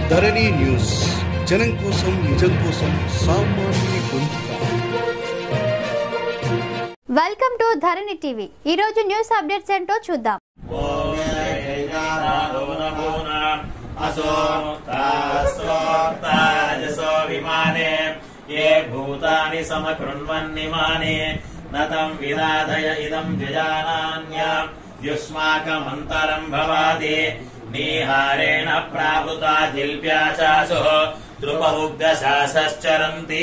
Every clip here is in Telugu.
ధరణి న్యూస్ జనం కోసం నిజం కోసం సామాన్య గొంతుక వెల్కమ్ టు ధరణి టీవీ ఈ రోజు న్యూస్ అప్డేట్స్ ఏంటో చూద్దాం విమానే ఏ భూతాని సమకృణ్వన్నిమానే నతం విదాధయ ఇదం జజానాన్య యుష్మాకమంతరం భవాది నీహారేణ ప్రావృతా జిల్ప్యాచాసు ద్రుపముగ్ధశాసశ్చరంతి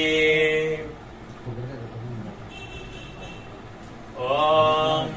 ఓం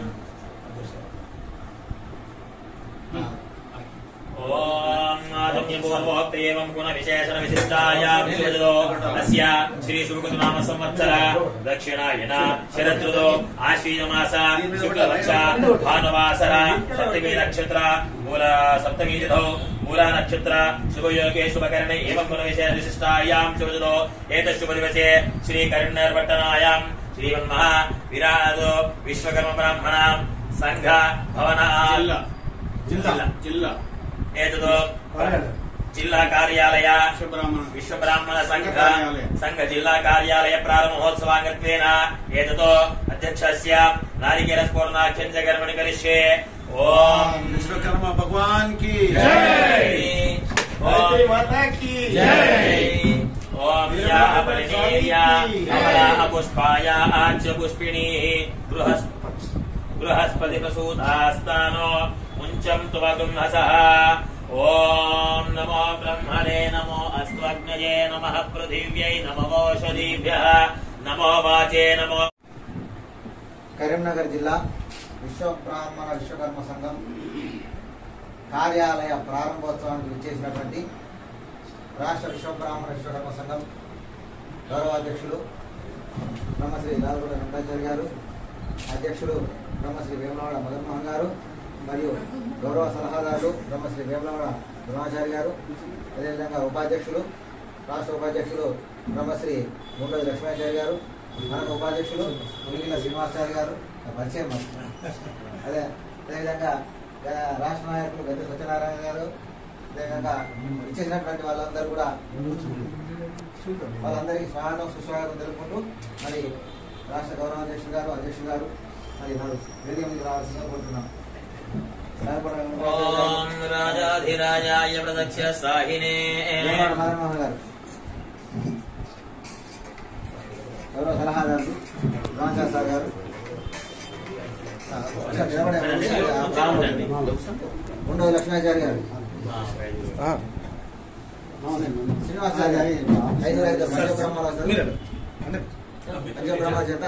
ఓం ఆదిత్యపూర్వోక్తేవం గుణ విశేషణ విశిష్టాయాం విభజదో అస్య శ్రీ సుగతు నామ సంవత్సర దక్షిణాయన శరదృదో ఆశ్వీజమాస శుక్లపక్ష భానువాసర సప్తమి నక్షత్ర మూల సప్తమి తిథౌ మూల నక్షత్ర శుభయోగే శుభకరణే ఏవం గుణ విశేష విశిష్టాయాం శుభజదో ఏత శుభ దివసే శ్రీ కరుణర్పట్టనాయాం శ్రీమన్మహా విరాజో విశ్వకర్మ బ్రాహ్మణ సంఘ భవన జిల్లా జిల్లా ఏతదో జిల్లా కార్యాలయ విశ్వబ్రాహ్మణ సంఘ సంఘ జిల్లా కార్యాలయ ప్రారంభోత్సవాంగత్వేన ఏతతో అధ్యక్షస్య నారికేల స్ఫూర్ణాఖ్యం జగర్మణి కరిష్యే ఓం విశ్వకర్మ భగవాన్ కి జై ఓం ధరతి మాతా కి జై ఓం యా పరిణీయ అమలా పుష్పాయ ఆచ్య పుష్పిణీ బృహస్పతి బృహస్పతి ప్రసూతాస్తానో ముంచం త్వగుంహసః ఓం నమో బ్రహ్మణే నమో అస్త్వగ్నయే నమః పృథివ్యై నమోషధీభ్యः నమో వాచే నమో కరీంనగర్ జిల్లా విశ్వ బ్రాహ్మణ విశ్వకర్మ సంఘం కార్యాలయ ప్రారంభోత్సవానికి విచ్చేసినటువంటి రాష్ట్ర విశ్వ బ్రాహ్మణ విశ్వకర్మ సంఘం గౌరవ అధ్యక్షులు బ్రహ్మశ్రీ లాల్గూడ వెంకటాచార్య గారు అధ్యక్షులు బ్రహ్మశ్రీ వేములవాడ మదన్మోహన్ గారు మరియు గౌరవ సలహాదారులు బ్రహ్మశ్రీ వేములవాడ ద్రోణాచారి గారు అదేవిధంగా ఉపాధ్యక్షులు రాష్ట్ర ఉపాధ్యక్షులు బ్రహ్మశ్రీ గుండె లక్ష్మాచారి గారు మనకు ఉపాధ్యక్షులు మునిగిల శ్రీనివాసాచారి గారు నా పరిచయం మాకు. అదే అదేవిధంగా ఆ, రాష్ట్ర నాయకులు గద్దె సత్యనారాయణ గారు అదేవిధంగా ఇచ్చేసినటువంటి వాళ్ళందరూ కూడా వాళ్ళందరికీ స్వాగతం సుస్వాగతం తెలుపుకుంటూ మరి రాష్ట్ర గౌరవ అధ్యక్షులు గారు అధ్యక్షులు గారు మరి వారు వేదిక మీద రావాల్సిందిగా కోరుతున్నాం ఓం రాజాధిరాజాయ ప్రదక్ష సాహినే మదన్మోహన్ గారు గౌరవ సలహాదారులు రామచార్ సార్ గారు ఆ, ఒకసారి నిలబడే ఉండవు లక్ష్మాచారి గారు శ్రీనివాసాచారి గారు ఐదు ఐదు పంచబ్రహ్మాలు వస్తారు పంచబ్రహ్మ చేత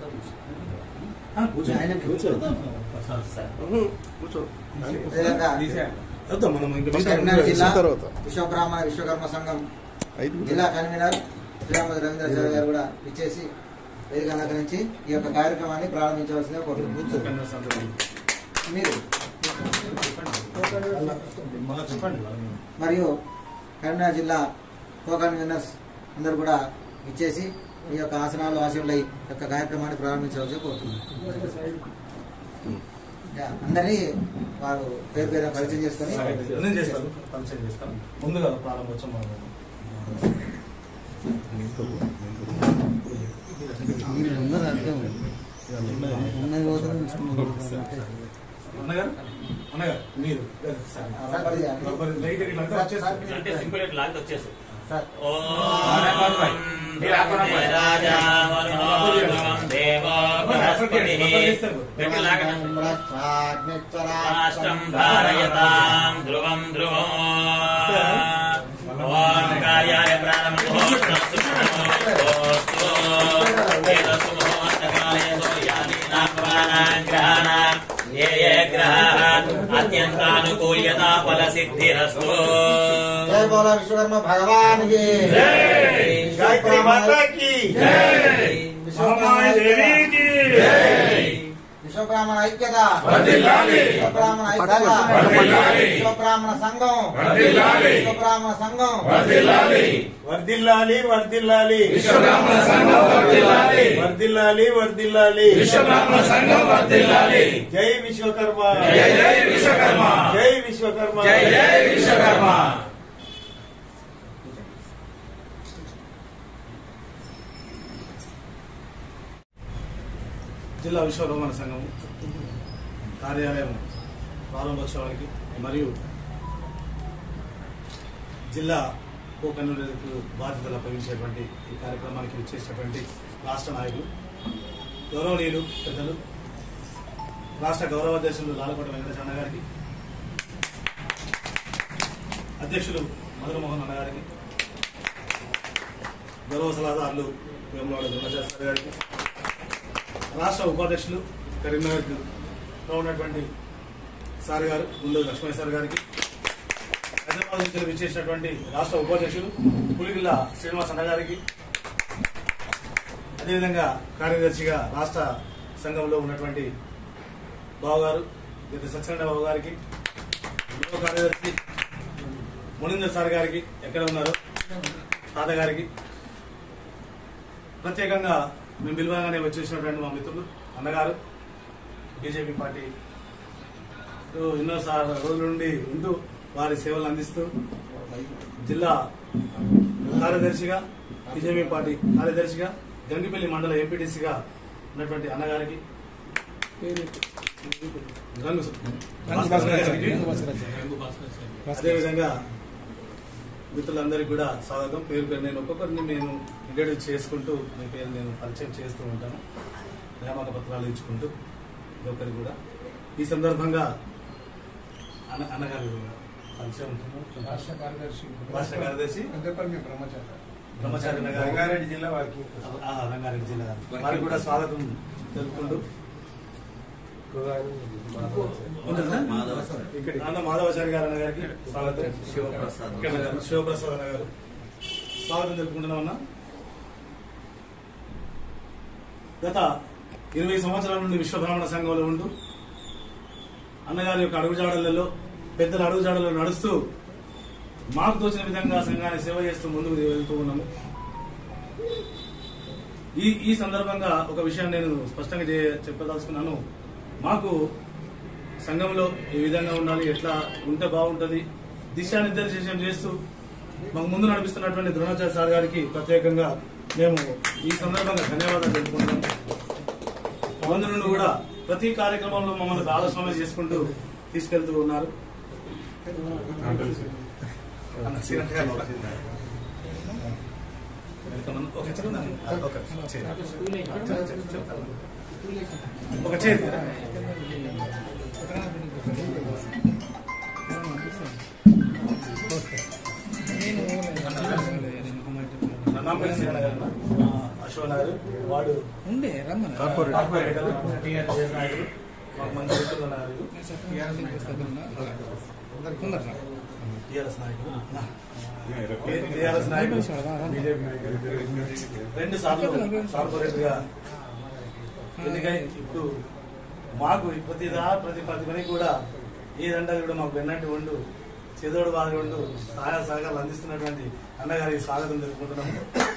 అదేవిధంగా కరీంనగర్ జిల్లా తర్వాత విశ్వబ్రాహ్మణ విశ్వకర్మ సంఘం ఐదు జిల్లా కన్వీనర్ శ్రీరామతి రవీంద్రాచార్య గారు కూడా ఇచ్చేసి వేదిక అలంకరించి ఈ యొక్క కార్యక్రమాన్ని ప్రారంభించవలసిందిగా కోరుతున్నాను మీరు మరియు కరీంనగర్ జిల్లా కో కన్వీనర్స్ అందరూ కూడా ఇచ్చేసి ఈ యొక్క ఆసనాలు ఆశయులై యొక్క కార్యక్రమాన్ని ప్రారంభించవలసి కోరుతున్నాను యా, అందరినీ వారు పేరు పేరు పరిచయం చేసుకొని నేను చేస్తాను పరిచయం చేస్తాను ముందుగా ప్రారంభోత్సవం మొదలు. అన్నగారు అన్నగారు మీరు సరే. లైట్ ఇట్లా అంతా వచ్చేస్తుంది. అంటే సింపుల్ ఇట్లా లాగితే వచ్చేస్తుంది సార్ రాష్ట్రం ధారయతాం ధ్రువం ధ్రువం ఓం కార్యాయ ప్రారంభోగ్రహాణం ఏ ఏ గ్రహాः అత్యంతానుకూల్యతా ఫలసిద్ధిరస్తు జయ బోలా విశ్వకర్మ భగవాన్ కి గాయత్రి మాతా కి మహామాయి దేవి కి విశ్వబ్రాహ్మణ ఐక్యత వర్ధిల్లాలి. విశ్వబ్రాహ్మణ ఐక్యత వర్ధిల్లాలి. విశ్వబ్రాహ్మణ సంఘం వర్ధిల్లాలి. విశ్వబ్రాహ్మణ సంఘం వర్ధిల్లాలి వర్ధిల్లాలి వర్ధిల్లాలి విశ్వబ్రాహ్మణ సంఘం వర్ధిల్లాలి వర్ధిల్లాలి వర్ధిల్లాలి విశ్వబ్రాహ్మణ సంఘం వర్ధిల్లాలి జై విశ్వకర్మ జై జై విశ్వకర్మ జై విశ్వకర్మ జై జై విశ్వకర్మ జిల్లా విశ్వరోమణ సంఘం కార్యాలయం ప్రారంభోత్సవానికి మరియు జిల్లా కోకన్నులకు బాధ్యతలు అప్పగించేటువంటి ఈ కార్యక్రమానికి విచ్చేసినటువంటి రాష్ట్ర నాయకులు గౌరవనీయులు పెద్దలు రాష్ట్ర గౌరవాధ్యక్షులు లాలకోట వెంకటేశ్వర గారికి అధ్యక్షులు మధురమోహన్ అన్న గారికి గౌరవ సలహాదారులు వేములవాడ ద్రోణాచార్య సార్ గారికి రాష్ట్ర ఉపాధ్యక్షులు కరీంనగర్ లో ఉన్నటువంటి సార్ గారు ముందు లక్ష్మణ్ సార్ గారికి హైదరాబాద్ నుంచి విచ్చేసినటువంటి రాష్ట్ర ఉపాధ్యక్షులు పులిగిల్ల శ్రీనివాస్ అన్న గారికి అదేవిధంగా కార్యదర్శిగా రాష్ట్ర సంఘంలో ఉన్నటువంటి బాబు గారు గత సత్యనారాయణ బాబు గారికి గృహ కార్యదర్శి మునిందర్ సార్ గారికి ఎక్కడ ఉన్నారు తాత గారికి ప్రత్యేకంగా మేము పిలువగానే వచ్చేసినటువంటి మా మిత్రులు అన్నగారు బీజేపీ పార్టీ లో ఎన్నో సార్ రోజుల నుండి ఉంటూ వారి సేవలు అందిస్తూ జిల్లా కార్యదర్శిగా బీజేపీ పార్టీ కార్యదర్శిగా గంగిపల్లి మండల ఎంపీటీసీగా ఉన్నటువంటి అన్నగారికి రంగు భాస్కర్ గారికి అదేవిధంగా మిత్రులందరికీ కూడా స్వాగతం పేరు పేరు నేను ఒక్కొక్కరిని నేను ఇంట్రడ్యూస్ చేసుకుంటూ మీ పేరు నేను పరిచయం చేస్తూ ఉంటాను నియామక పత్రాలు ఇచ్చుకుంటూ ఒక్కొక్కరికి కూడా ఈ సందర్భంగా అన్న అన్నగారు పరిచయం ఉంటుంది రాష్ట్ర కార్యదర్శి రాష్ట్ర కార్యదర్శి పెద్దపల్లి బ్రహ్మచారి బ్రహ్మచారి అన్న గారు రంగారెడ్డి జిల్లా వారికి ఆ, రంగారెడ్డి జిల్లా గారు వారికి కూడా స్వాగతం తెలుపుకుంటూ ఉంటుందా? అన్న మాధవాచారి గారు అన్న గారికి స్వాగతం శివప్రసాద్. ఇక్కడ గారు, శివప్రసాద్ అన్న గారు స్వాగతం తెలుపుకుంటున్నాం అన్న గత ఇరవై సంవత్సరాల నుండి విశ్వ బ్రాహ్మణ సంఘంలో ఉంటూ అన్నగారి యొక్క అడుగుజాడలలో పెద్దల అడుగుజాడలో నడుస్తూ మాకు తోచిన విధంగా సంఘాన్ని సేవ చేస్తూ ముందుకు వెళ్తూ ఉన్నాము ఈ ఈ సందర్భంగా ఒక విషయాన్ని నేను స్పష్టంగా చే- చెప్పదలుచుకున్నాను మాకు సంఘంలో ఏ విధంగా ఉండాలి ఎట్లా ఉంటే బాగుంటది దిశానిర్దేశం చేస్తూ మాకు ముందు నడిపిస్తున్నటువంటి ద్రోణాచార్య సార్ గారికి ప్రత్యేకంగా మేము ఈ సందర్భంగా ధన్యవాదాలు తెలుపుకుంటాం వంద నుండి కూడా ప్రతి కార్యక్రమంలో మమ్మల్ని భాగస్వామ్యం చేసుకుంటూ తీసుకెళ్తూ ఉన్నారు అన్న, శ్రీరంగ గారు ఒక- వెల్కమ్ అన్న. ఒక చేతి ఉందా? ఒక చేతి. ఒక చేతి నన్నాంపల్లి శ్రీరణ గారు అన్న. ఆ, అశోక్ గారు వాడు ఉండే రమ్మని కార్పొరేటర్ టీఆర్ఎస్ నాయకులు మాకు మంచి మిత్రులు ఉన్నారు టీఆర్ఎస్ నాయకులు టీఆర్ఎస్ నాయకులు రెండు సార్లు కార్పొరేటర్ గా ఎన్నికై ఇప్పుడు మాకు ప్రతి దా ప్రతి ప్రతి పని కూడా ఏదంటే కూడా మాకు వెన్నంటి ఉండు చేదోడు బాగా ఉండు సహాయ సహకారాలు అందిస్తున్నటువంటి అన్నగారికి స్వాగతం తెలుపుకుంటున్నాము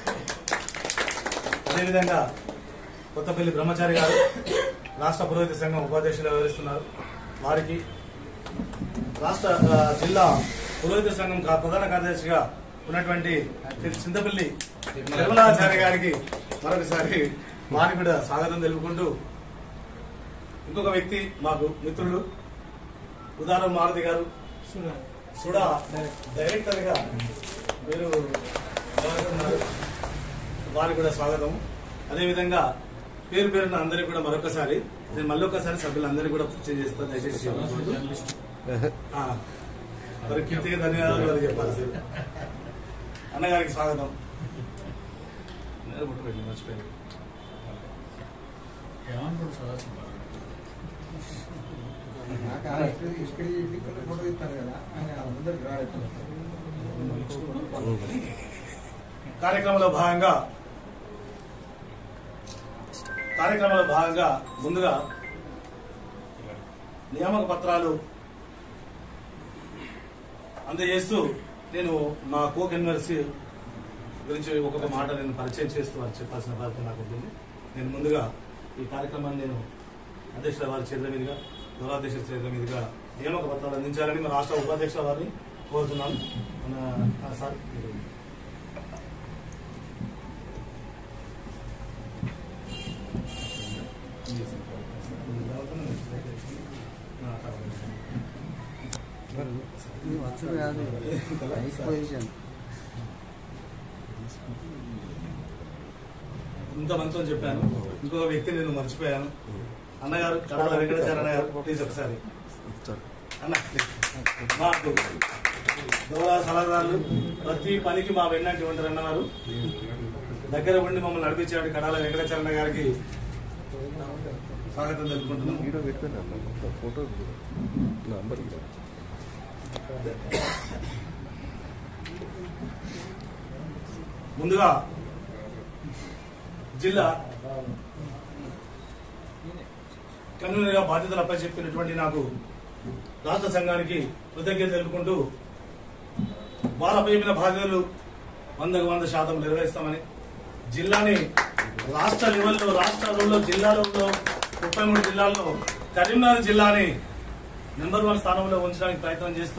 అదేవిధంగా కొత్తపల్లి బ్రహ్మచారి గారు రాష్ట్ర పురోహిత సంఘం ఉపాధ్యక్షులు వ్యవహరిస్తున్నారు వారికి రాష్ట్ర ఆ, జిల్లా పురోహిత సంఘం కా- ప్రధాన కార్యదర్శిగా ఉన్నటువంటి శ్రీ చింతపల్లి నిర్మలాచార్య గారికి మరొకసారి వారికి కూడా స్వాగతం తెలుపుకుంటూ ఇంకొక వ్యక్తి మాకు మిత్రుడు ఉదాహరణ మారుతి గారు సుడా డైరెక్టర్ గా మీరు వ్యవహరిస్తున్నారు వారికి కూడా స్వాగతం అదేవిధంగా పేరు పేరున అందరికీ కూడా మరొకసారి నేను మళ్ళీ ఒకసారి సభ్యులందరికీ కూడా పరిచయం చేస్తాను దయచేసి ఆ, మరి కీర్తిగా ధన్యవాదాలు వారికి చెప్పాలి సార్ అన్నగారికి స్వాగతం నేను గుర్తు పెట్టిన మర్చిపోయాను నాకు ఆ ఇక్కడ ఇక్కడ ఈ పిక్కలు ఫోటో ఇస్తారు కదా ఆయన అందరికి రాలేదు కార్యక్రమంలో భాగంగా కార్యక్రమంలో భాగంగా ముందుగా నియామక పత్రాలు అందజేస్తూ నేను మా కో కన్వర్సీ గురించి ఒక్కొక్క మాట నేను పరిచయం చేస్తూ వారికి చెప్పాల్సిన బాధ్యత నాకు ఉంటుంది నేను ముందుగా ఈ కార్యక్రమాన్ని నేను అధ్యక్షుల వారి చేతుల మీదుగా గౌరవాధ్యక్షుల చేతుల మీదుగా నియామక పత్రాలు అందించాలని మా రాష్ట్ర ఉపాధ్యక్షుల వారిని కోరుతున్నాను మన ఆ, సార్ మీరు Yes. ఇంతమందితో చెప్పాను ఇంకొక వ్యక్తి నేను మర్చిపోయాను అన్నగారు కడాల వెంకటాచార్య అన్నగారు ప్లీజ్ ఒకసారి అన్న please. మాకు గౌరవ సలహాదారులు ప్రతి పనికి మా వెన్నంటి ఉంటారు అన్నవారు దగ్గర ఉండి మమ్మల్ని నడిపించాడు కడాల వెంకటాచరణ గారికి స్వాగతం తెలుపుకుంటున్నాం ముందుగా జిల్లా కన్వీనర్గా బాధ్యతలు అప్పచెప్పినటువంటి నాకు రాష్ట్ర సంఘానికి కృతజ్ఞత తెలుపుకుంటూ వారు అప్పచెప్పిన బాధ్యతలు వందకు వంద శాతం నిర్వహిస్తామని జిల్లాని రాష్ట్ర లెవెల్లో రాష్ట్రాలలో జిల్లాలలో ముప్పై మూడు జిల్లాల్లో కరీంనగర్ జిల్లాని నెంబర్ వన్ స్థానంలో ఉంచడానికి ప్రయత్నం చేస్తూ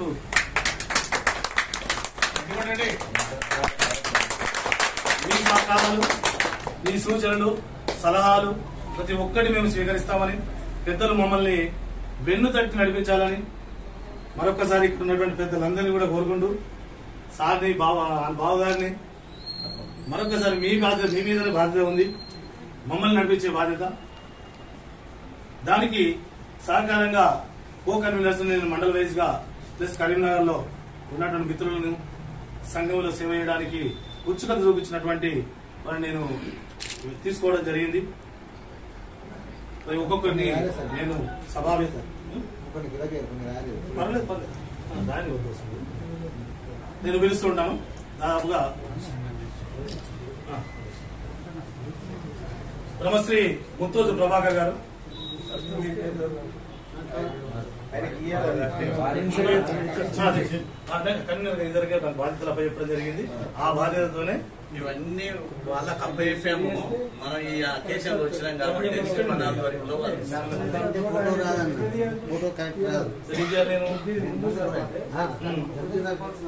మీ సహకారాలు మీ సూచనలు సలహాలు ప్రతి ఒక్కటి మేము స్వీకరిస్తామని పెద్దలు మమ్మల్ని వెన్ను తట్టి నడిపించాలని మరొకసారి ఇక్కడ ఉన్నటువంటి పెద్దలందరినీ కూడా కోరుకుంటూ సార్ని బావ బావగారిని మరొకసారి మీ బాధ్యత మీ మీద బాధ్యత ఉంది మమ్మల్ని నడిపించే బాధ్యత దానికి సహకారంగా కో కన్వీనర్స్ నేను మండల వైజ్ గా ప్లస్ కరీంనగర్ లో ఉన్నటువంటి మిత్రులను సంఘంలో సేవ చేయడానికి ఉత్సుకత చూపించినటువంటి వారిని నేను తీసుకోవడం జరిగింది మరి ఒక్కొక్కరిని నేను సభావేత కొన్ని గిరకే కొన్ని రాలేదు పర్లేదు పర్లేదు ఆ, దాన్ని వదిలేస్తుంది. నేను పిలుస్తూ ఉంటాను దాదాపుగా ఆ. బ్రహ్మశ్రీ ముత్తోజు ప్రభాకర్ గారు ఆ, అదే. ఆ, అదే, కన్వీనర్ గారు ఇద్దరికే నాకు బాధ్యతలు అప్పచెప్పడం జరిగింది ఆ బాధ్యతతోనే ఇవన్నీ వాళ్ళకి అప్పచెప్పాము మనం ఈ అకేషన్ వచ్చినాం కాబట్టి మన ఆధ్వర్యంలో వాళ్ళు ఫోటో రాదన్న ఫోటో కరెక్ట్ రాదు విద్య నేను ఆ, ఫోటో సరిపోతుంది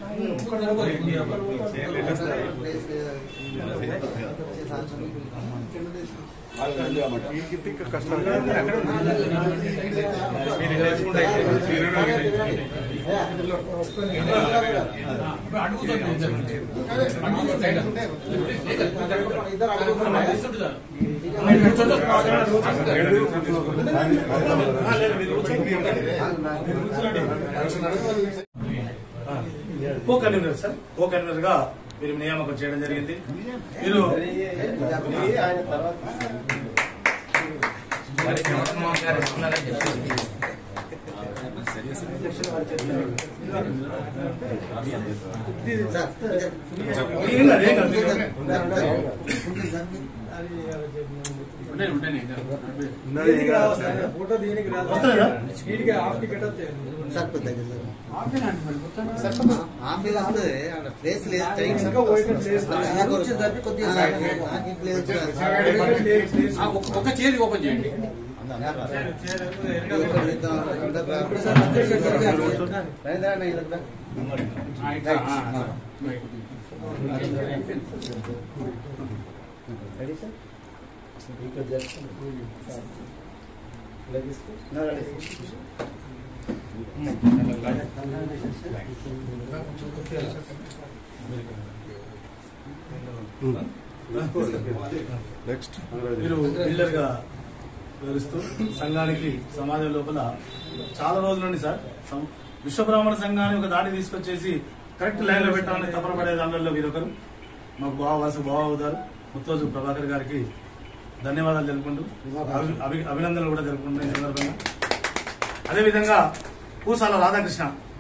అవసరం. ప్లేస్ లేదు. వచ్చే సంవత్సరం ఇద్దరు అడుగుతున్నారు ఆ, లేదు, మీరు కూర్చోండి. Co convener sir co convener గా మీరు నియామకం చేయడం జరిగింది మీరు సార్ ఏం కాదు, ఏం కాదు. ఫోటో దీనికి రాదు వస్తుందా? వీడికి హాఫ్ టికెట్ వస్తాయి సార్ కొద్దిగా సార్ ఆఫీస్ వస్తుంది అక్కడ ప్లేస్ లేదు టైం ఇంకా పోయిన ప్లేస్ అలా కూర్చొని తప్పి కొద్దిగా సార్ నాకు ఈ ప్లేస్ ఒక చేతి ఓపెన్ చేయండి నెక్స్ట్ మీరు బిల్డర్ గా వివరిస్తూ సంఘానికి సమాజం లోపల చాలా రోజుల నుండి సార్ సం- విశ్వబ్రాహ్మణ సంఘాన్ని ఒక దాడి తీసుకొచ్చేసి కరెక్ట్ లైన్ లో పెట్టాలని తపన పడే దానిలో వీరొకరు మాకు బాగా వలస బాగా అవుతారు ముత్తోజు ప్రభాకర్ గారికి ధన్యవాదాలు తెలుపుకుంటూ అభి- అభి- అభినందనలు కూడా తెలుపుకుంటున్నాను ఈ సందర్భంగా అదేవిధంగా పూసాల రాధాకృష్ణ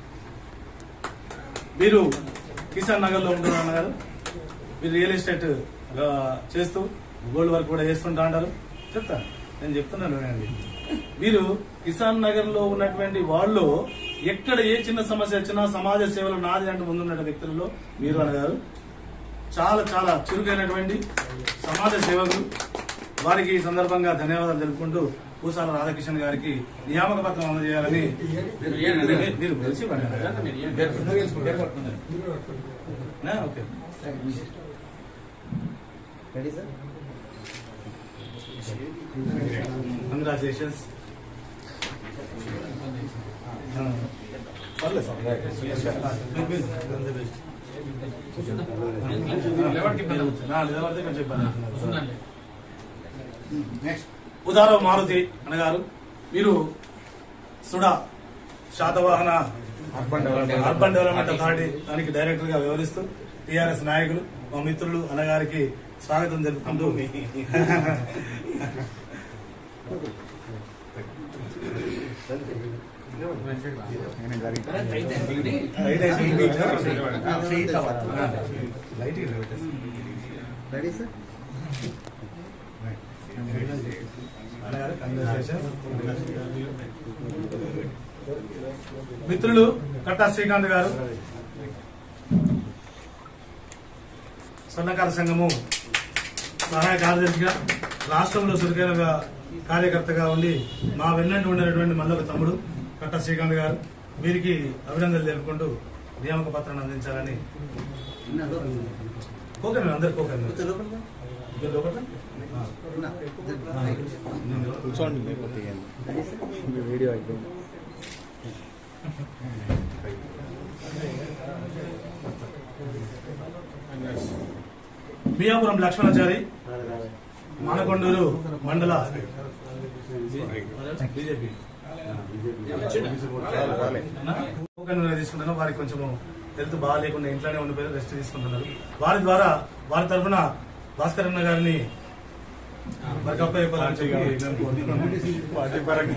మీరు కిసాన్ నగర్ లో ఉంటున్నారు గారు మీరు రియల్ ఎస్టేట్ ఆ, చేస్తూ గోల్డ్ వర్క్ కూడా చేస్తుంటా అంటారు చెప్తా నేను చెప్తున్నాను వినండి మీరు కిసాన్ నగర్ లో ఉన్నటువంటి వాళ్ళు ఎక్కడ ఏ చిన్న సమస్య వచ్చినా సమాజ సేవలు నాది అంటూ ముందున్న వ్యక్తులలో మీరు అనగారు చాలా చాలా చురుకైనటువంటి సమాజ సేవకులు వారికి ఈ సందర్భంగా ధన్యవాదాలు తెలుపుకుంటూ పూసాల రాధాకృష్ణ గారికి నియామక పత్రం అందజేయాలని మీరు- మీరు తెలిసి ఇవ్వండి అన్నగారు. నా? ఓకే రెడీ సార్ కంగ్రాచులేషన్స్ పర్లేదు సార్ మీరు- మీరు- అంతే బెస్ట్. నా నిలబడితే కొంచెం ఇబ్బంది అవుతుంది. ఉదార మారుతి అనగారు వీరు SUDA Satavahana urban development authority దానికి డైరెక్టర్ గా వ్యవహరిస్తూ టిఆర్ఎస్ నాయకులు మా మిత్రులు అన్నగారికి స్వాగతం తెలుపుకుంటూ లైట్ అయిపోయింది. లైట్ ఇవ్వండి, లైట్ వేసి. రెడీ సార్ అన్నగారు congratulations. మిత్రులు కట్టా శ్రీకాంత్ గారు స్వర్ణకార సంఘము సహాయ కార్యదర్శిగా రాష్ట్రంలో చురుకైన కార్యకర్తగా ఉండి మా వెన్నంటి ఉండినటువంటి మళ్ళొక తమ్ముడు కట్టా శ్రీకాంత్ గారు వీరికి అభినందనలు తెలుపుకుంటూ నియామక పత్రాన్ని అందించాలని కోకండి అందరు కోకండి ఇద్దరు లోపల? ఆ. మియాపురం లక్ష్మణాచారి మానకొండూరు మండల బీజేపీ తీసుకుంటున్నాను వారికి కొంచెం హెల్త్ బాగా లేకుండా ఇంట్లోనే ఉండిపోయి రెస్ట్ తీసుకుంటున్నారు వారి ద్వారా వారి తరఫున భాస్కర్ అన్న గారిని మరి గొప్ప చెప్పాలని చెప్పి మేము కోరుతున్నాము.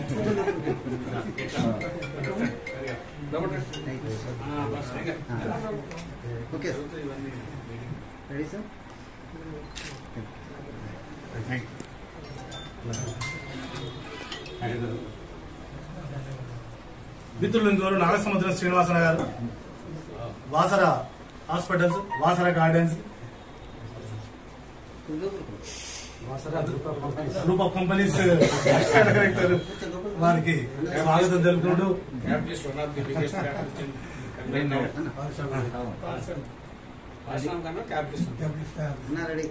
ఓకే సార్ రెడీ సార్ మిత్రులు ఇంకోరు నాగసముద్రం శ్రీనివాసన గారు Vasara hospitals Vasara gardens group of companies director వారికి స్వాగతం తెలుపుకుంటూ అన్నా రెడీ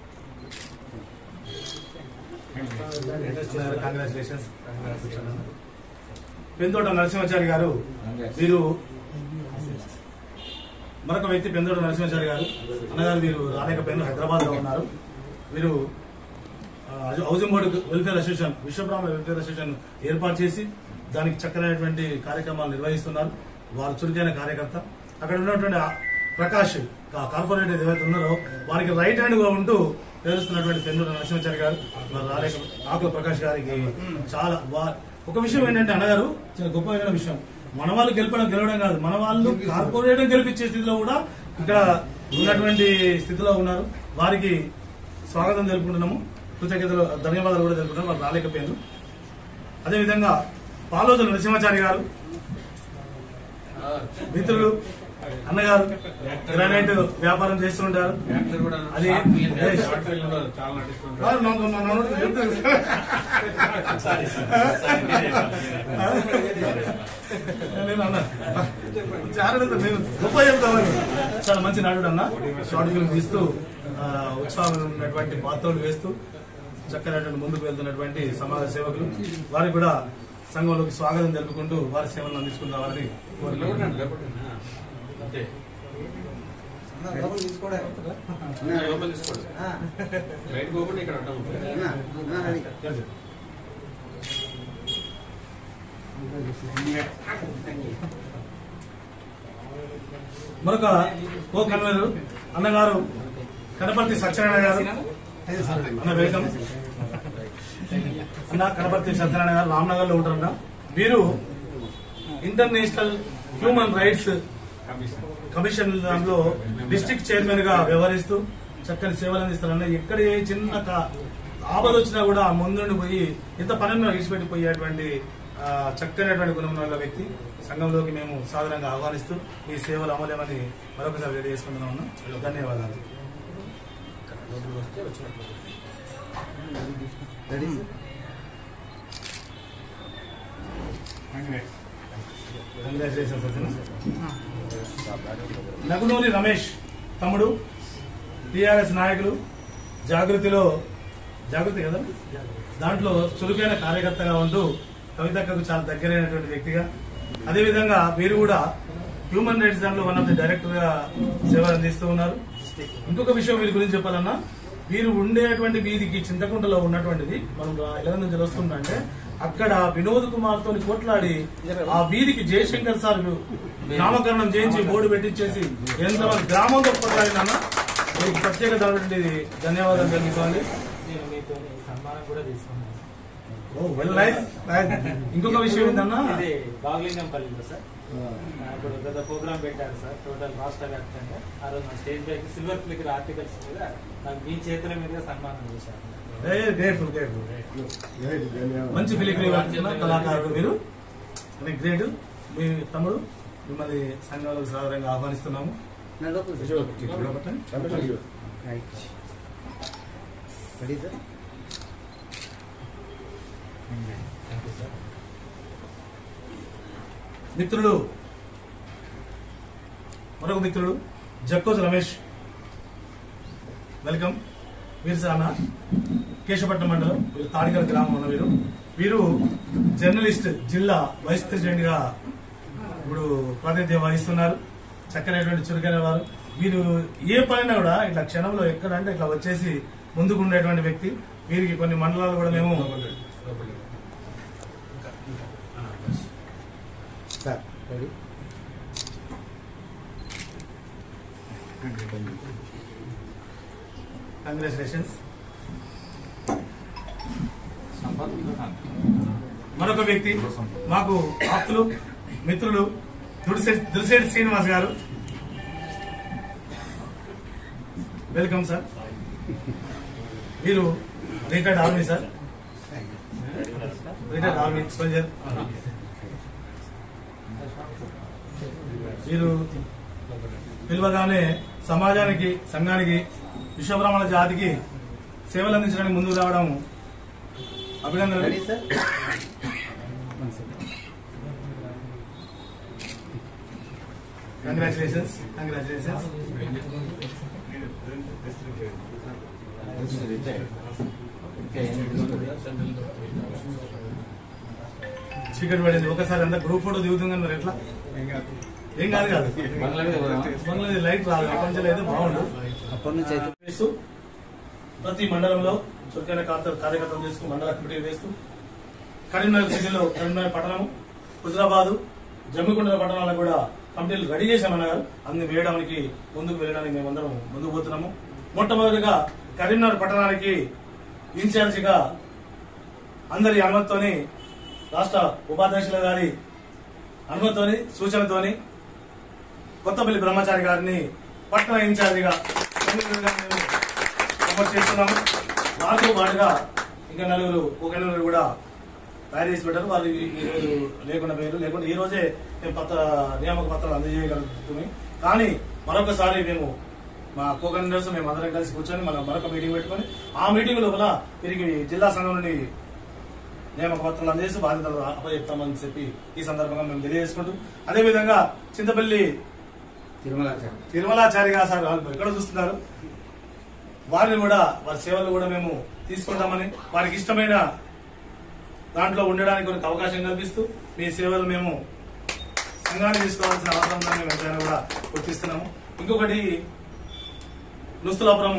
కంగ్రాచులేషన్స్ పెందోట నరసింహాచారి గారు వీరు మరొక వ్యక్తి పెందోట నరసింహాచారి గారు అన్నగారు వీరు రాలేకపోయిన హైదరాబాద్ లో ఉన్నారు వీరు ఆ, housing board welfare association Vishwabrahmana welfare association ఏర్పాటు చేసి దానికి చక్కనైనటువంటి కార్యక్రమాలు నిర్వహిస్తున్నారు వారు చురుకైన కార్యకర్త అక్కడ ఉన్నటువంటి ఆ ప్రకాష్ కా- కార్పొరేట్ ఏదైతే ఉన్నారో వారికి రైట్ హ్యాండ్ గా ఉంటూ తెలుస్తున్నటువంటి పెందూరు నరసింహాచారి గారు మరి రాలేక ఆకుల ప్రకాష్ గారికి చాలా వా- ఒక విషయం ఏంటంటే అన్నగారు చాలా గొప్పమైన విషయం మన వాళ్ళు గెలపడం గెలవడం కాదు మన వాళ్ళు కార్పొరేట్ గెలిపించే స్థితిలో కూడా ఇక్కడ ఉన్నటువంటి స్థితిలో ఉన్నారు వారికి స్వాగతం తెలుపుకుంటున్నాము కృతజ్ఞతలు ధన్యవాదాలు కూడా తెలుపుతున్నాం వాళ్ళు రాలేకపోయారు అదేవిధంగా పాలోజు నరసింహాచారి గారు మిత్రులు అన్నగారు గ్రానైట్ వ్యాపారం చేస్తుంటారు అది కాదు, నాకు- నా నోటికి చెప్తాను. నేను అన్నా చాలా నేను గొప్ప చెప్తామని చాలా మంచి నాడు అన్న షార్ట్ ఫిల్మ్ తీస్తూ ఆ, ఉత్సాహం ఉన్నటువంటి పాత్రలు వేస్తూ చక్కనటువంటి ముందుకు వెళ్తున్నటువంటి సమాజ సేవకులు వారికి కూడా సంఘంలోకి స్వాగతం తెలుపుకుంటూ వారి సేవలను అందించుకుందామని కోరుకుంటున్నాను అన్నా లోపల తీసుకోవడం అన్నా అన్నా అన్నా రెడీ మరొక కో కన్వీనర్ అన్నగారు కనపర్తి సత్యనారాయణ గారు అన్న వెల్కమ్ అన్న కనపర్తి సత్యనారాయణ గారు రామ్నగర్ లో ఉంటారన్న వీరు ఇంటర్నేషనల్ హ్యూమన్ రైట్స్ కమిషన్ దాంట్లో డిస్ట్రిక్ట్ చైర్మన్ గా వ్యవహరిస్తూ చక్కని సేవలు అందిస్తారన్న ఎక్కడ ఏ చిన్న కా- ఆపద వచ్చినా కూడా ముందుండి పోయి ఇంత పనులను విడిచిపెట్టిపోయేటువంటి ఆ, చక్కనటువంటి గుణం ఉన్న వ్యక్తి సంఘంలోకి మేము సాధారణంగా ఆహ్వానిస్తూ ఈ సేవలు అమలేమని మరొకసారి తెలియజేసుకుంటున్నాం అన్న. ధన్యవాదాలు రెడీ కంగ్రాచులేషన్స్ నగునూరి రమేష్ తమ్ముడు టిఆర్ఎస్ నాయకులు జాగృతిలో జాగృతి కదా దాంట్లో చురుకైన కార్యకర్తగా ఉంటూ కవితక్కకు చాలా దగ్గరైనటువంటి వ్యక్తిగా అదేవిధంగా వీరు కూడా హ్యూమన్ రైట్స్ దాంట్లో వన్ ఆఫ్ ది డైరెక్టర్ గా సేవలు అందిస్తూ ఉన్నారు ఇంకొక విషయం వీరి గురించి చెప్పాలన్నా వీరు ఉండేటువంటి వీధికి చింతకుంటలో ఉన్నటువంటిది మనం ఎలా నుంచి వస్తుందంటే అక్కడ వినోద్ కుమార్ తోని కొట్లాడి ఆ వీధికి జయశంకర్ సార్ నామకరణం చేయించి బోర్డు పెట్టించేసి ఎంతమంది గ్రామంతో కొట్లాడినా మీకు ప్రత్యేకమైనటువంటి ధన్యవాదాలు తెలుసుకోవాలి నేను మీతో సన్మానం కూడా తీసుకున్నాను వెల్ నైస్ నైస్. ఇంకొక విషయం ఏంటన్నా ఇది బాగలింగంపల్లిలో సార్ ఆ, ఇప్పుడు గత ప్రోగ్రామ్ పెట్టారు సార్ టోటల్ రాష్ట్ర వ్యాప్తంగా ఆ రోజు నా స్టేజ్ పైకి సిల్వర్ ఫ్లికర్ ఆర్టికల్స్ మీద నాకు మీ చేతుల మీదుగా సన్మానం చేశారు గ్రేట్ఫుల్ గ్రేట్ఫుల్ మంచి ఫిలిగ్రీ వాడుతున్న కళాకారుడు మీరు గ్రేట్ మీ తమ్ముడు మిమ్మల్ని సంఘంలోకి సాధారణంగా ఆహ్వానిస్తున్నాము రెడీ సార్ మిత్రుడు మరొక మిత్రుడు జక్కోజ్ రమేష్ వెల్కమ్ వీరు సాన కేశపట్నం మండలం వీరు తాడికల గ్రామం ఉన్న వీరు వీరు జర్నలిస్ట్ జిల్లా వైస్ ప్రెసిడెంట్ గా ఇప్పుడు ప్రాతినిధ్యం వహిస్తున్నారు చక్కనైనటువంటి చురుకైన వారు వీరు ఏ పనైనా కూడా ఇట్లా క్షణంలో ఎక్కడ అంటే ఇట్లా వచ్చేసి ముందుకు ఉండేటువంటి వ్యక్తి వీరికి కొన్ని మండలాలు కూడా మేము సార్ రెడీ కంగ్రాచులేషన్స్ మరొక వ్యక్తి మాకు ఆప్తులు మిత్రులు దుడిశెట్టి దుడిశెట్టి శ్రీనివాస్ గారు వెల్కమ్ సార్ మీరు retired army sir retired army soldier మీరు పిలవగానే సమాజానికి సంఘానికి విశ్వబ్రాహ్మణ జాతికి సేవలు అందించడానికి ముందుకు రావడం అభినందనలు రెడీ సార్ కంగ్రాచులేషన్స్ కంగ్రాచులేషన్స్ చీకటి పడింది ఒకసారి అంతా గ్రూప్ ఫోటో దిగుతుంది మరి ఎట్లా ఏం కాదు కాదు బంగ్లాదేశ్ లైట్ రాదు ప్రపంచంలో అయితే బాగుండు అప్పటి నుంచి అయితే వేస్తూ ప్రతి మండలంలో చురుకైన కార్య- కార్యకర్తలు చేసుకుని మండల కమిటీ వేస్తూ కరీంనగర్ సిటీలో కరీంనగర్ పట్టణం హుజరాబాద్ జమ్మికొండ పట్టణాలకు కూడా కమిటీలు రెడీ చేశామన్నారు అన్ని వేయడానికి ముందుకు వెళ్ళడానికి మేమందరం ముందుకు పోతున్నాము మొట్టమొదటిగా కరీంనగర్ పట్టణానికి ఇన్ఛార్జిగా అందరి అనుమతితోని రాష్ట్ర ఉపాధ్యక్షుల గారి అనుమతితోని సూచనతోని కొత్తపల్లి బ్రహ్మచారి గారిని పట్టణ ఇన్ఛార్జిగా కరీంనగర్గా మేము ప్రమోట్ చేస్తున్నాము వారితో పాటుగా ఇంకా నలుగురు ఒక నలుగురు కూడా తయారు చేసి పెట్టారు వారు ఈ ఈ రోజు లేకుండా పోయారు లేకుండా ఈ రోజే మేము పత్ర నియామక పత్రాలు అందజేయగలుగుతుంది కానీ మరొకసారి మేము మా కోకనర్స్ మేము అందరం కలిసి కూర్చొని మన మరొక మీటింగ్ పెట్టుకొని ఆ మీటింగ్ లోపల తిరిగి జిల్లా సంఘం నుండి నియామక పత్రాలు అందజేసి బాధ్యతలు అప్పచెప్తామని చెప్పి ఈ సందర్భంగా మేము తెలియజేసుకుంటూ అదేవిధంగా చింతపల్లి తిరుమలాచార్య తిరుమలాచారిగా సార్ వాళ్ళు ఎక్కడ చూస్తున్నారు వారిని కూడా వారి సేవలు కూడా మేము తీసుకుంటామని వారికి ఇష్టమైన దాంట్లో ఉండడానికి కొన్ని అవకాశం కల్పిస్తూ మీ సేవలు మేము సంఘాన్ని తీసుకోవాల్సిన అవసరం ఉందని మేము ఎంతైనా కూడా గుర్తిస్తున్నాము ఇంకొకటి నుస్తులాపురము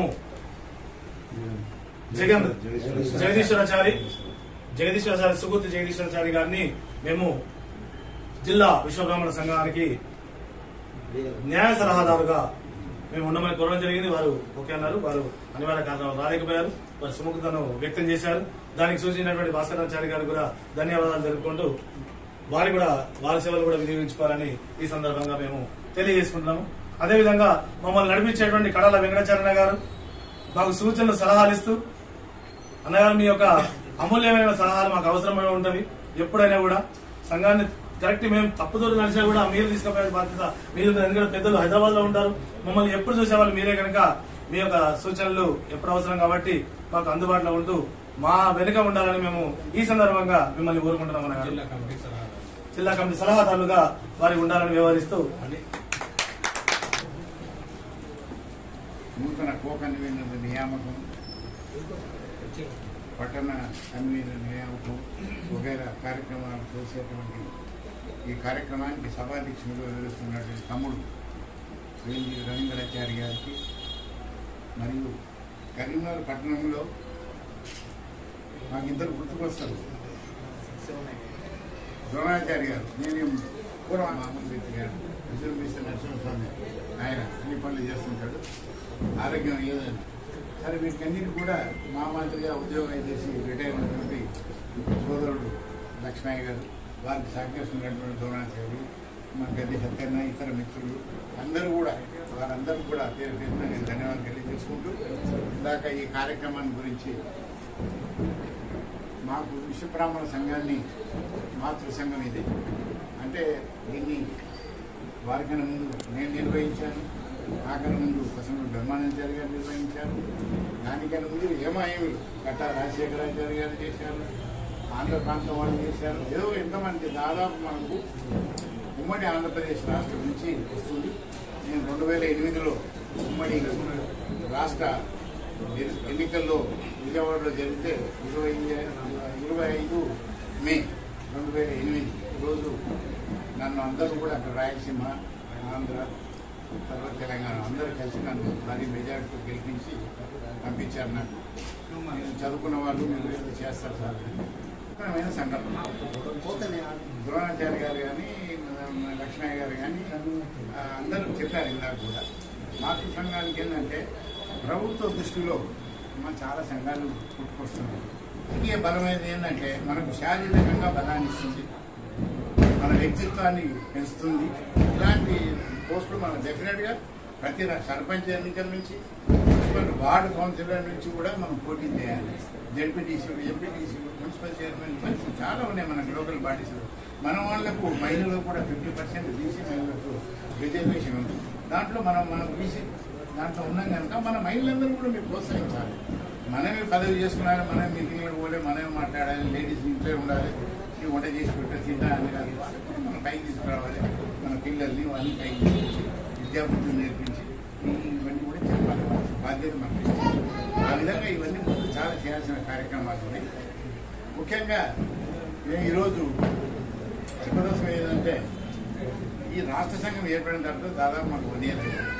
జగన్ జగదీశ్వరాచారి జగదీశ్వరాచారి సుగూర్తి జగదీశ్వరాచారి గారిని మేము జిల్లా విశ్వబ్రాహ్మణ సంఘానికి న్యాయ సలహాదారుగా మేము ఉండమని కోరడం జరిగింది వారు ఓకే అన్నారు వారు అనివార్య కారణాలు రాలేకపోయారు వారి సుముఖతను వ్యక్తం చేశారు దానికి సూచించినటువంటి భాస్కరాచారి గారు కూడా ధన్యవాదాలు తెలుపుకుంటూ వారి కూడా వారి సేవలు కూడా వినియోగించుకోవాలని ఈ సందర్భంగా మేము తెలియజేసుకుంటున్నాము అదేవిధంగా మమ్మల్ని నడిపించేటువంటి కడాల వెంకటాచార్య గారు మాకు సూచనలు సలహాలు ఇస్తూ అన్నగారు మీ యొక్క అమూల్యమైన సలహాలు మాకు అవసరమై ఉంటవి ఎప్పుడైనా కూడా సంఘాన్ని కరెక్ట్ మేము తప్పుదోడు నడిచినా కూడా మీరు తీసుకుపోయే బాధ్యత మీరు ఎందుకంటే పెద్దలు హైదరాబాద్ లో ఉంటారు మమ్మల్ని ఎప్పుడు చూసేవాళ్ళు మీరే కనుక మీ యొక్క సూచనలు ఎప్పుడు అవసరం కాబట్టి మాకు అందుబాటులో ఉంటూ మా వెనుక ఉండాలని మేము ఈ సందర్భంగా మిమ్మల్ని కోరుకుంటున్నాం అన్నగారు జిల్లా కమిటీ సలహాదారులుగా వారి ఉండాలని వ్యవహరిస్తూ నూతన కోకన్ నియామకం పట్టణ కన్వీనర్ లేఅవుట్ వగైరా కార్యక్రమాలు చేసేటువంటి ఈ కార్యక్రమానికి సభాధ్యక్షులుగా వివరిస్తున్నటువంటి తమ్ముడు శ్రీజీ రవీంద్రాచారి గారికి మరియు కరీంనగర్ పట్టణంలో మాకు ఇద్దరు గుర్తుకొస్తారు ద్రోణాచారి గారు నేను పూర్వ మామూలు వ్యక్తి గారు విజృంభిస్తే నరసింహస్వామి ఆయన అన్ని పనులు చేస్తుంటాడు ఆరోగ్యం ఏదైనా సరే వీటికన్నిటి కూడా మా మాదిరిగా ఉద్యోగం చేసి రిటైర్ అయినటువంటి సోదరుడు లక్ష్మయ్య గారు వారికి సహకరిస్తున్నటువంటి ద్రోణాచారి మా గది సత్యన్న ఇతర మిత్రులు అందరూ కూడా వారందరూ కూడా పేరు పేరున నేను ధన్యవాదాలు తెలియజేసుకుంటూ ఇందాక ఈ కార్యక్రమాన్ని గురించి మాకు విశ్వబ్రాహ్మణ సంఘాన్ని మాతృ సంఘం ఇది అంటే దీన్ని వారికన్నా ముందు నేను నిర్వహించాను నాకన్నా ముందు పసండు బ్రహ్మానందాచారి గారు నిర్వహించారు దానికన్నా ముందు ఏమాయేమి కట్టా రాజశేఖరాచార్య గారు చేశారు ఆంధ్ర ప్రాంతం వాళ్ళు చేశారు ఏదో ఎంతమంది దాదాపు మనకు ఉమ్మడి ఆంధ్రప్రదేశ్ రాష్ట్రం నుంచి వస్తుంది నేను రెండు వేల ఎనిమిదిలో ఉమ్మడి రాష్ట్ర ఎన్ని- ఎన్నికల్లో విజయవాడలో జరిగితే ఇరవై ఇరవై ఐదు మే రెండు వేల ఎనిమిది రోజు నన్ను అందరూ కూడా అక్కడ రాయలసీమ ఆంధ్ర తర్వాత తెలంగాణ అందరూ కలిసి నన్ను భారీ మెజార్టీతో గెలిపించి పంపించారు నాకు నేను చదువుకున్న వాళ్ళు మీరు ఏదో చేస్తారు సార్ అని. ముఖ్యమైన సంఘటన ద్రోణాచార్య గారు కానీ లక్ష్మయ్య గారు కానీ ఆ, అందరూ చెప్పారు ఇందాక కూడా మాతృ సంఘానికి ఏంటంటే ప్రభుత్వ దృష్టిలో మా చాలా సంఘాలు పుట్టుకొస్తున్నాయి ఇంకే బలమైనది ఏంటంటే మనకు శారీరకంగా బలాన్ని ఇస్తుంది మన వ్యక్తిత్వాన్ని పెంచుతుంది ఇలాంటి పోస్టులు మనం డెఫినెట్గా ప్రతి రా- సర్పంచ్ ఎన్నికల నుంచి మున్సిపల్ వార్డు కౌన్సిలర్ నుంచి కూడా మనం పోటీ చేయాలి జడ్పీటీసీలు ఎంపీటీసీలు మున్సిపల్ చైర్మన్ మంచి చాలా ఉన్నాయి మనకు లోకల్ బాడీస్లో మన వాళ్ళకు మహిళలకు కూడా ఫిఫ్టీ పర్సెంట్ బీసీ మహిళలకు రిజర్వేషన్ ఉంది దాంట్లో మనం మనం బీసీ దాంట్లో ఉన్నాం కనుక మన మహిళలందరూ కూడా మీరు ప్రోత్సహించాలి మనమే పదవి చేసుకున్నాలి మనమే మీటింగ్లకు పోలే మనమే మాట్లాడాలి లేడీస్ ఇంట్లో ఉండాలి ఈ వంట చేసి పెట్టే తింటా అని కాదు వాళ్ళని కూడా మనం పైకి తీసుకురావాలి మన పిల్లల్ని వాళ్ళని పైకి తీసుకొచ్చి విద్యాబుద్ధులు నేర్పించి ఈ- ఇవన్నీ కూడా చెప్పాలి బాధ్యత మనకి ఇస్తుంది. ఆ విధంగా ఇవన్నీ ముందు చాలా చేయాల్సిన కార్యక్రమాలు ఉన్నాయి ముఖ్యంగా మేము ఈరోజు చెప్పదలసిన ఏంటంటే ఈ రాష్ట్ర సంఘం ఏర్పడిన తర్వాత దాదాపు మాకు వన్ ఇయర్ అయింది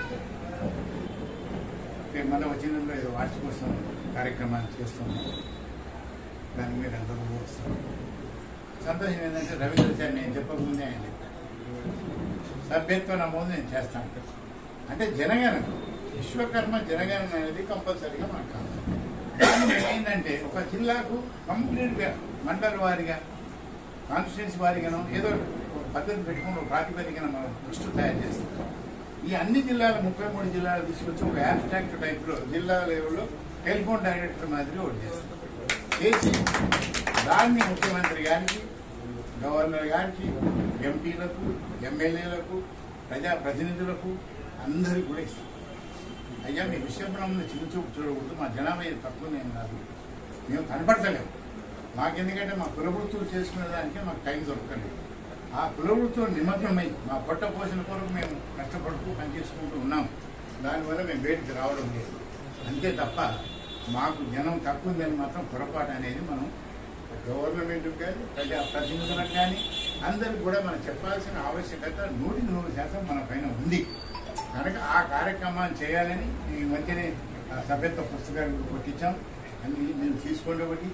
రేపు మన వచ్చినంలో ఏదో వార్షికోత్సవం కార్యక్రమాలు చేస్తున్నాం దానికి మీరు అందరూ వస్తారు సంతోషం ఏంటంటే రవీంద్ర సార్ నేను చెప్పకముందే ఆయన చెప్పారు సభ్యత్వ నమోదు నేను చేస్తాను అంటే జనగణన విశ్వకర్మ జనగణన అనేది కంపల్సరీగా మనకు కావాలి కానీ ఏంటంటే ఒక జిల్లాకు కంప్లీట్గా మండల వారిగా కాన్స్టిట్యున్సీ వారిగానో ఏదో ఒక పద్ధతి పెట్టుకుని ఒక ప్రాతిపదికన మనం లిస్టు తయారు చేస్తాం ఈ అన్ని జిల్లాల ముప్పై మూడు జిల్లాలు తీసుకొచ్చి ఒక యాబ్స్ట్రాక్ట్ టైప్లో జిల్లా లెవెల్లో టెలిఫోన్ డైరెక్టర్ మాదిరి ఒకటి చేస్తాం చేసి దాన్ని ముఖ్యమంత్రి గారికి గవర్నర్ గారికి ఎంపీలకు ఎమ్మెల్యేలకు ప్రజాప్రతినిధులకు అందరికీ కూడా ఇస్తాం అయ్యా మీ విశ్వబ్రహ్మను చిన్నచూపు చూడకూడదు మా జనాభా ఇది తక్కువ నేను కాదు మేము కనపడతలేము మాకెందుకంటే మా కులవృత్తులు చేసుకునే దానికి మాకు టైం దొరకలేదు ఆ కులవృత్తులు నిమగ్నమై మా పొట్ట పోషణ కొరకు మేము కష్టపడుతూ పనిచేసుకుంటూ ఉన్నాం దానివల్ల మేము బయటికి రావడం లేదు అంతే తప్ప మాకు జనం తక్కువ ఉందని మాత్రం పొరపాటు అనేది మనం గవర్నమెంట్కి కానీ ప్రజా ప్రతినిధులకు కానీ అందరికి కూడా మనం చెప్పాల్సిన ఆవశ్యకత నూటికి నూరు శాతం మన పైన ఉంది కనుక ఆ కార్యక్రమాన్ని చేయాలని ఈ మధ్యనే ఆ సభ్యత్వ పుస్తకాలు కొట్టించాం అన్ని నేను తీసుకోండి ఒకటి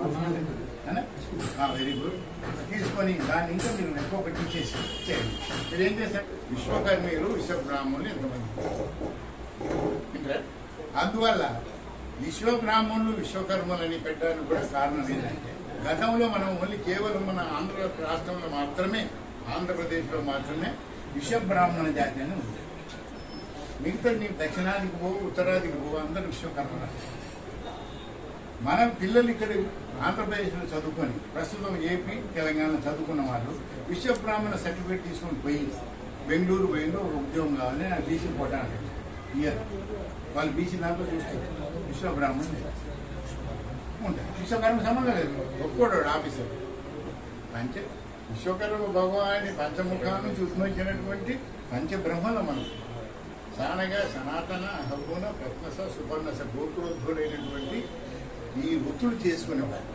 వెరీ గుడ్ తీసుకొని దాన్ని ఇంకా మీరు ఎక్కువ పెట్టించేసి చేయండి మీరు ఏం చేస్తారు విశ్వకర్మీయులు విశ్వబ్రాహ్మణులు ఎంతమంది ఇక్కడ అందువల్ల విశ్వబ్రాహ్మణులు విశ్వకర్మలని పెట్టడానికి కూడా కారణం ఏంటంటే గతంలో మనం ఓన్లీ కేవలం మన ఆంధ్ర రాష్ట్రంలో మాత్రమే ఆంధ్రప్రదేశ్లో మాత్రమే విశ్వబ్రాహ్మణ జాతి అని ఉంది మిగతా నీకు దక్షిణాదికి పోవు ఉత్తరాదికి పోవు అందరూ విశ్వకర్మలు మన పిల్లలు ఇక్కడ ఆంధ్రప్రదేశ్లో చదువుకొని ప్రస్తుతం ఏపీ తెలంగాణ చదువుకున్న వాళ్ళు విశ్వబ్రాహ్మణ సర్టిఫికేట్ తీసుకొని పోయి బెంగళూరు పోయిందో ఒక ఉద్యోగం కావాలని నాకు బీసీ కొట్టాను ఇయర్ వాళ్ళు బీసీ దాంట్లో చూస్తారు విశ్వబ్రాహ్మణ్ ఉంటాయి విశ్వకర్మ సంబంధం లేదు ఒక్కోడు ఆఫీసర్ పంచ విశ్వకర్మ భగవాని పంచముఖాల నుంచి ఉద్భవించినటువంటి పంచబ్రహ్మల మనం సానగా సనాతన అహగుణ ప్రత్నస సుపర్ణస గోకులోద్భుడైనటువంటి ఈ వృత్తులు చేసుకునేవారు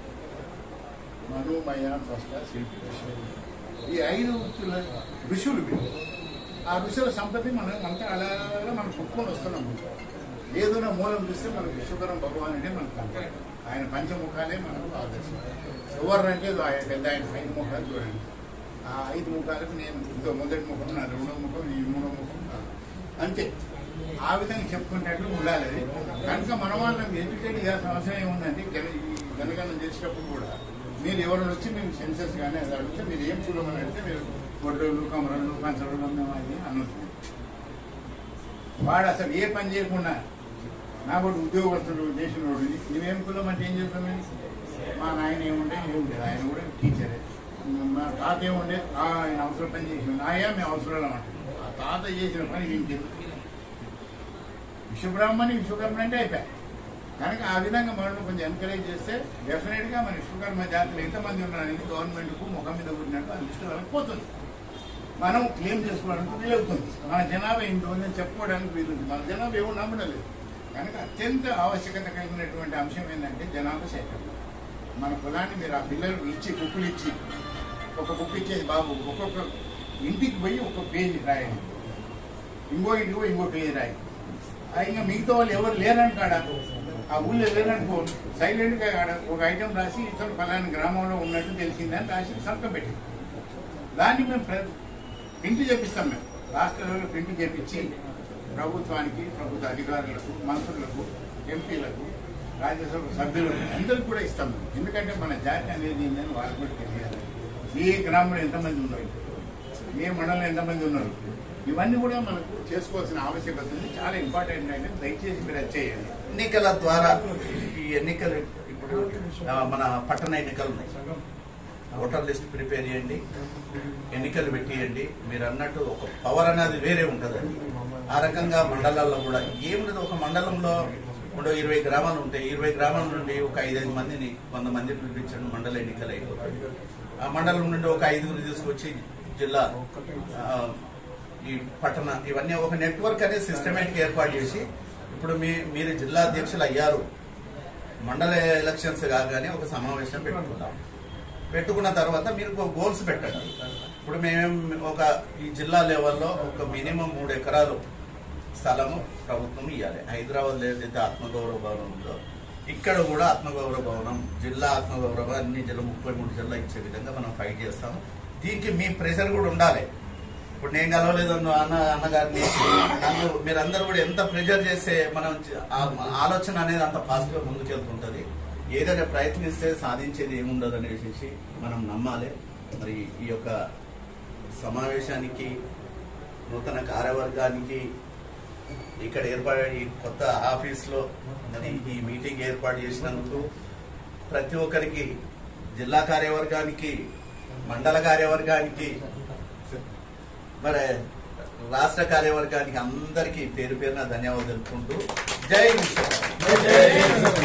మనోమయ స్వస్థ శిల్పి ఋషులు. ఈ ఐదు వృత్తుల ఋషులు వీళ్ళు. ఆ ఋషుల సంపత్తి మనం అంతా అలా మనం పుట్టుకొని వస్తున్నాం ఏదైనా మూలం చూస్తే మనకు విశ్వకరం భగవాన్ అంటే మనకు కనపడదు ఆయన పంచముఖాలే మనకు ఆదర్శం ఎవరంటే ఆయన పెద్ద ఆయన ఐదు ముఖాలు చూడండి ఆ ఐదు ముఖాలకు నేను ఇదో మొదటి ముఖం నా రెండో ముఖం ఈ మూడో ముఖం నా- అంతే ఆ విధంగా చెప్పుకునేట్లు ఉండాలి అది. కనుక మన వాళ్ళని ఎడ్యుకేట్ చేయాల్సిన అవసరం ఏముందంటే జన ఈ జనగణన చేసేటప్పుడు కూడా మీరు ఎవరు వచ్చి మేము సెన్సెస్ కానీ అది అడిగితే మీరు ఏం కులం అని అడిగితే మీరు గొడ్డలు కమరలు పంచలు అని అనుకుంటున్నారు వాడు అసలు ఏ పని చేయకుండా నా కూడా ఉద్యోగస్తుడు చేసిన వాడు నువ్వేం కులం అంటే ఏం చేస్తామని మా నాయన ఏముండే ఏముండే ఆయన కూడా టీచరే మా తాత ఏముండే "ఆ, ఆయన అవసరం పని చేసిన నాయా మేము అవసరాలు అంటారు ఆ తాత చేసిన పని వీనికి విశ్వబ్రాహ్మణి విశ్వకర్మ అంటే అయిపోయా కనుక ఆ విధంగా మనల్ని కొంచెం ఎంకరేజ్ చేస్తే డెఫినెట్గా మన విశ్వకర్మ జాతులు ఎంతమంది ఉన్నారనేది గవర్నమెంట్కు ముఖం మీద కూడినట్టు ఆ లిస్టు వాళ్ళకి పోతుంది మనం క్లెయిమ్ చేసుకోవడానికి వీలవుతుంది మన జనాభా ఇంత ఉందని చెప్పుకోవడానికి వీలుంది మన జనాభా ఎవరు నమ్మడం లేదు కనుక అత్యంత ఆవశ్యకత కలిగినటువంటి అంశం ఏంటంటే జనాభా సేకరణ మన కులాన్ని మీరు ఆ పిల్లలు ఇచ్చి బుక్కులు ఇచ్చి ఒక బుక్ ఇచ్చేసి బాబు ఒక్కొక్క ఇంటికి పోయి ఒక పేజీ రాయండి ఇంకో ఇంటికి పోయి ఇంకో పేజీ రాయండి ఆ ఇంకా మిగతా వాళ్ళు ఎవరు లేరని కాడ ఆ ఊళ్ళో లేరనుకో సైలెంట్ గా ఆడ ఒక ఐటెం రాసి ఇతను ఫలానా గ్రామంలో ఉన్నట్టు తెలిసిందని రాసి సంతకం పెట్టింది దాన్ని మేము ప్ర- ప్రింట్ చేపిస్తాం మేము రాష్ట్ర లెవెల్లో ప్రింట్ చేపించి ప్రభుత్వానికి ప్రభుత్వ అధికారులకు మంత్రులకు ఎంపీలకు రాజ్యసభ సభ్యులకు అందరికి కూడా ఇస్తాం మేము. ఎందుకంటే మన జాతి అనేది ఏంటని వాళ్ళకి కూడా తెలియాలి ఏ గ్రామంలో ఎంతమంది ఉన్నారు ఏ మండలంలో ఎంతమంది ఉన్నారు ఇవన్నీ కూడా మనకు చేసుకోవాల్సిన ఆవశ్యకత ఉంది చాలా ఇంపార్టెంట్ అంటే దయచేసి మీరు అది చేయండి ఎన్నికల ద్వారా ఈ ఎన్నికలు ఇప్పుడు ఆ, మన పట్టణ ఎన్నికలు ఉన్నాయి ఓటర్ లిస్ట్ ప్రిపేర్ చేయండి ఎన్నికలు పెట్టియండి మీరు అన్నట్టు ఒక పవర్ అనేది వేరే ఉంటుందండి ఆ రకంగా మండలాల్లో కూడా ఏం లేదు ఒక మండలంలో ఇప్పుడు ఇరవై గ్రామాలు ఉంటాయి ఇరవై గ్రామాల నుండి ఒక ఐదైదు మందిని వంద మందిని పిలిపించండి మండల ఎన్నికలు అయిపోతాయి ఆ మండలం నుండి ఒక ఐదుగురు తీసుకొచ్చి జిల్లా ఆ, ఈ పట్టణ ఇవన్నీ ఒక నెట్వర్క్ అనేది సిస్టమేటిక్ ఏర్పాటు చేసి ఇప్పుడు మీ మీరు జిల్లా అధ్యక్షులు అయ్యారు మండల ఎలక్షన్స్ కాగానే ఒక సమావేశం పెట్టుకుందాం పెట్టుకున్న తర్వాత మీరు గోల్స్ పెట్టండి ఇప్పుడు మేము ఒక ఈ జిల్లా లెవెల్లో ఒక మినిమం మూడు ఎకరాలు స్థలము ప్రభుత్వం ఇవ్వాలి హైదరాబాద్ ఏదైతే ఆత్మగౌరవ భవనం ఉందో ఇక్కడ కూడా ఆత్మగౌరవ భవనం జిల్లా ఆత్మగౌరవ అన్ని జిల్లా ముప్పై మూడు జిల్లా ఇచ్చే విధంగా మనం ఫైట్ చేస్తాము దీనికి మీ ప్రెషర్ కూడా ఉండాలి ఇప్పుడు నేను కలవలేదు అన్న అన్న అన్నగారిని నన్ను మీరందరూ కూడా ఎంత ప్రెజర్ చేస్తే మనం చ- ఆ ఆలోచన అనేది అంత ఫాస్ట్ గా ముందుకెళ్తుంటది ఏదైనా ప్రయత్నిస్తే సాధించేది ఏముండదు అనేసి మనం నమ్మాలి మరి ఈ యొక్క సమావేశానికి నూతన కార్యవర్గానికి ఇక్కడ ఏర్పాటు ఈ కొత్త ఆఫీస్ లో మరి ఈ మీటింగ్ ఏర్పాటు చేసినందుకు ప్రతి ఒక్కరికి జిల్లా కార్యవర్గానికి మండల కార్యవర్గానికి మరి రాష్ట్ర కార్యవర్గానికి అందరికీ పేరు పేరున ధన్యవాదాలు తెలుపుకుంటూ జై విశ్వకర్మ.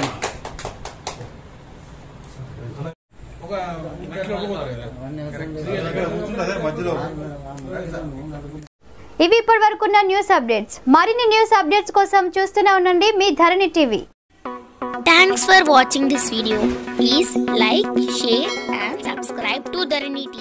ఒక ఇట్లా మధ్యలో ఇవి ఇప్పటి వరకున్న న్యూస్ అప్డేట్స్ మరిన్ని న్యూస్ అప్డేట్స్ కోసం చూస్తూనే ఉండండి మీ Dharani TV Thanks for watching this video. Please like, share and subscribe to Dharani